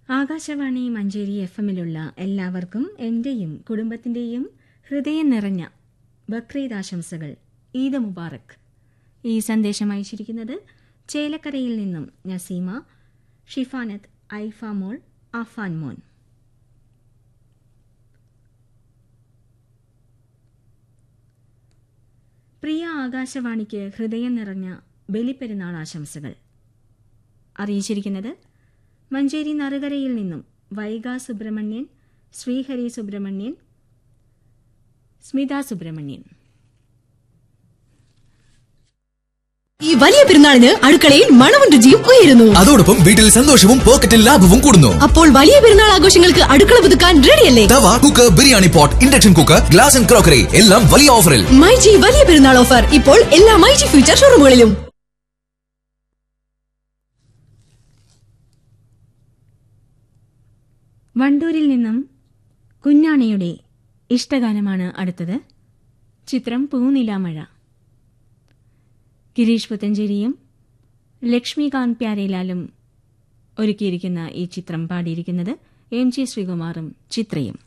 Akashvani Manjeri F എമ്മിലുള്ള എല്ലാവർക്കും എന്റെയും കുടുംബത്തിന്റെയും ഹൃദയം നിറഞ്ഞ ബക്രീദ് ആശംസകൾ ഈദ് മുബാറക് ഈ സന്ദേശം അയച്ചിരിക്കുന്നത് ചേലക്കരയിൽ നിന്നും നസീമ ഷിഫാനത്ത് ഐഫ മോൾ അഫാൻ മോൻ പ്രിയ ആകാശവാണിക്ക് ഹൃദയം നിറഞ്ഞ ബലിപ്പെരുന്നാൾ ആശംസകൾ അറിയിച്ചിരിക്കുന്നത് മഞ്ചേരി നറുകരയിൽ നിന്നും വൈഗ സുബ്രഹ്മണ്യൻ ശ്രീഹരി സുബ്രഹ്മണ്യൻ സ്മിത സുബ്രഹ്മണ്യൻ ഈ വലിയ പെരുന്നാളിന് അടുക്കളയിൽ മണവും രുചിയും ഉയരുന്നു അതോടൊപ്പം വീട്ടിൽ സന്തോഷവും പോക്കറ്റിൽ ലാഭവും കൂടുന്നു അപ്പോൾ വലിയ പെരുന്നാൾ ആഘോഷങ്ങൾക്ക് അടുക്കള പുതുക്കാൻ റെഡിയല്ലേ തവ cooker biryani pot induction cooker glass and crockery എല്ലാം വലിയ ഓഫറിൽ മൈജി വലിയ പെരുന്നാൾ ഓഫർ ഇപ്പോൾ എല്ലാ മൈജി ഫ്യൂച്ചർ ഷോറൂമുകളിലും വണ്ടൂരിൽ നിന്നും കുഞ്ഞാണിയുടെ ഇഷ്ടഗാനമാണ് അടുത്തത് ചിത്രം പൂനിലാമഴ ഗിരീഷ് പുത്തഞ്ചേരിയും ലക്ഷ്മികാന്ത് പ്യാരേലാലും ഒരുക്കിയിരിക്കുന്ന ഈ ചിത്രം പാടിയിരിക്കുന്നത് എം ജി ശ്രീകുമാറും ചിത്രയും